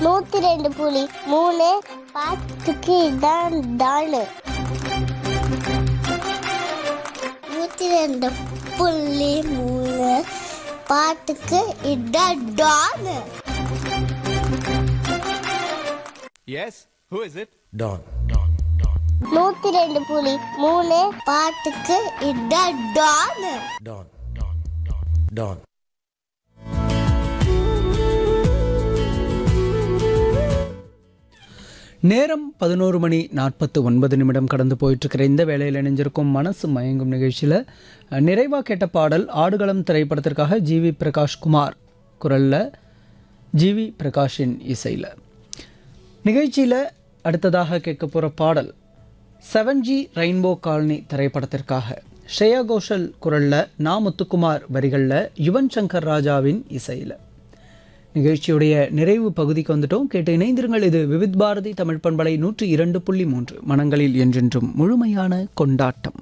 நூத்தி ரெண்டு புலி மூணு பாட்டுக்கு இதான் தானு நூத்தி ரெண்டு புள்ளி மூணு பாட்டுக்கு இதான் டானு Yes? Who is it? Don. நூத்தி ரெண்டு புலி மூணு பாட்டுக்கு இதான் டானு Don. Don. நேரம் பதினோரு மணி நாற்பத்து ஒன்பது நிமிடம் கடந்து போயிட்டு இருக்கிற இந்த வேளையில் இணைஞ்சிருக்கும் மனசு மயங்கும் நிகழ்ச்சியில் நிறைவாக கேட்ட பாடல் ஆடுகளம் திரைப்படத்திற்காக ஜிவி பிரகாஷ் குமார் குரலில் ஜிவி பிரகாஷின் இசையில் நிகழ்ச்சியில் அடுத்ததாக கேட்க போகிற பாடல் செவன் ஜி ரெயின்போ காலனி திரைப்படத்திற்காக ஸ்ரேயா கோஷல் குரலில் நா முத்துக்குமார் வரிகளில் யுவன் சங்கர் ராஜாவின் இசையில் நிகழ்ச்சியுடைய நிறைவு பகுதிக்கு வந்துட்டோம் கேட்டு இணைந்திருங்கள் இது விவித் பாரதி தமிழ் பண்பலை நூற்றி இரண்டு புள்ளி மூன்று மனங்களில் என்றென்றும் முழுமையான கொண்டாட்டம்